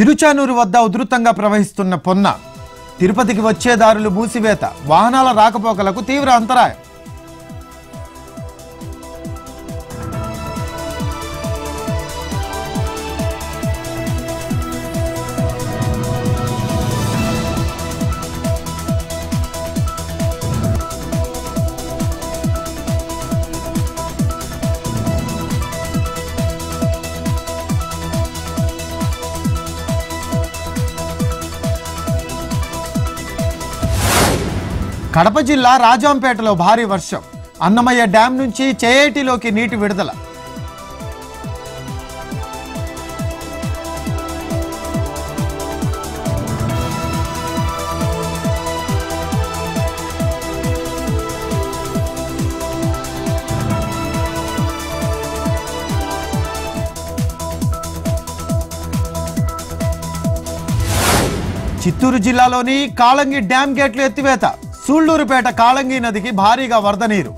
తిరుచానూరు వద్ద ఉధృతంగా ప్రవహిస్తున్న పొన్న తిరుపతికి వచ్చే దారులు మూసివేత వాహనాల రాకపోకలకు తీవ్ర అంతరాయం కడప జిల్లా రాజాంపేటలో భారీ వర్షం అన్నమయ్య డ్యాం నుంచి చేయేటిలోకి నీటి విడుదల చిత్తూరు జిల్లాలోని కాళంగి డ్యాం గేట్లు ఎత్తివేత సూళ్లూరుపేట కాళంగి నదికి భారీగా వరద నీరు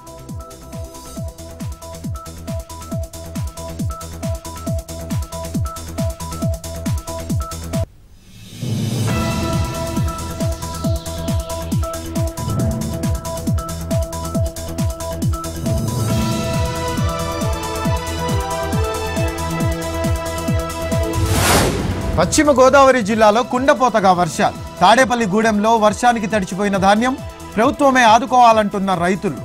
పశ్చిమ గోదావరి జిల్లాలో కుండపోతగా వర్షాలు తాడేపల్లి గూడెంలో వర్షానికి తడిచిపోయిన ధాన్యం ప్రభుత్వమే ఆదుకోవాలంటున్న రైతులు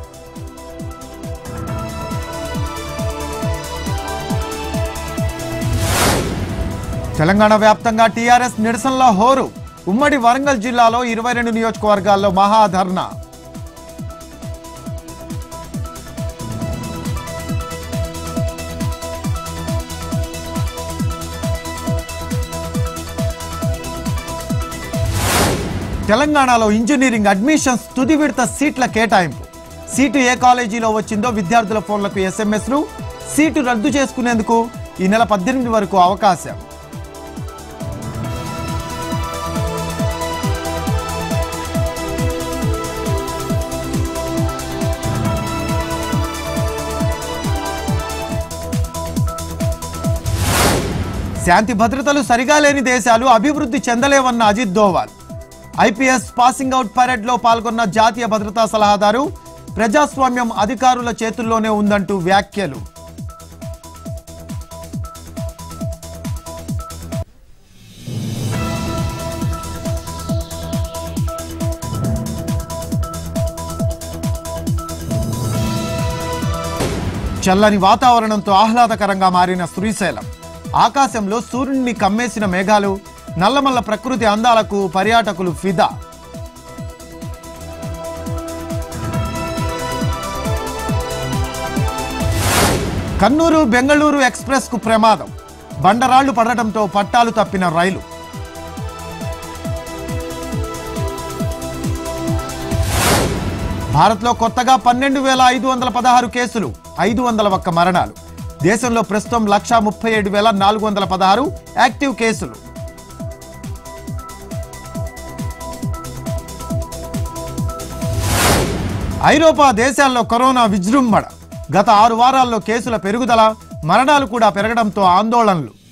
తెలంగాణ వ్యాప్తంగా టీఆర్ఎస్ నిరసనల హోరు ఉమ్మడి వరంగల్ జిల్లాలో ఇరవై రెండు నియోజకవర్గాల్లో మహాధర్నా తెలంగాణలో ఇంజనీరింగ్ అడ్మిషన్స్ తుది విడత సీట్ల కేటాయింపు సీటు ఏ కాలేజీలో వచ్చిందో విద్యార్థుల ఫోన్లకు ఎస్ఎంఎస్లు సీటు రద్దు చేసుకునేందుకు ఈ నెల పద్దెనిమిది వరకు అవకాశం శాంతి భద్రతలు సరిగా లేని దేశాలు అభివృద్ధి చెందలేవన్న Ajit Doval IPS passing out పరేడ్లో పాల్గొన్న జాతీయ భద్రతా సలహాదారు ప్రజాస్వామ్యం అధికారుల చేతుల్లోనే ఉందంటూ వ్యాఖ్యలు చల్లని వాతావరణంతో ఆహ్లాదకరంగా మారిన శ్రీశైలం ఆకాశంలో సూర్యుడిని కమ్మేసిన మేఘాలు నల్లమల్ల ప్రకృతి అందాలకు పర్యాటకులు ఫిదా కన్నూరు బెంగళూరు ఎక్స్ప్రెస్ కు ప్రమాదం బండరాళ్లు పడటంతో పట్టాలు తప్పిన రైలు భారత్లో కొత్తగా పన్నెండు వేల ఐదు వందల పదహారు కేసులు ఐదు వందల ఒక్క మరణాలు దేశంలో ప్రస్తుతం లక్షా ముప్పై ఏడు వేల నాలుగు వందల పదహారు యాక్టివ్ కేసులు ఐరోపా దేశాల్లో కరోనా విజృంభణ గత ఆరు వారాల్లో కేసుల పెరుగుదల మరణాలు కూడా పెరగడంతో ఆందోళనలు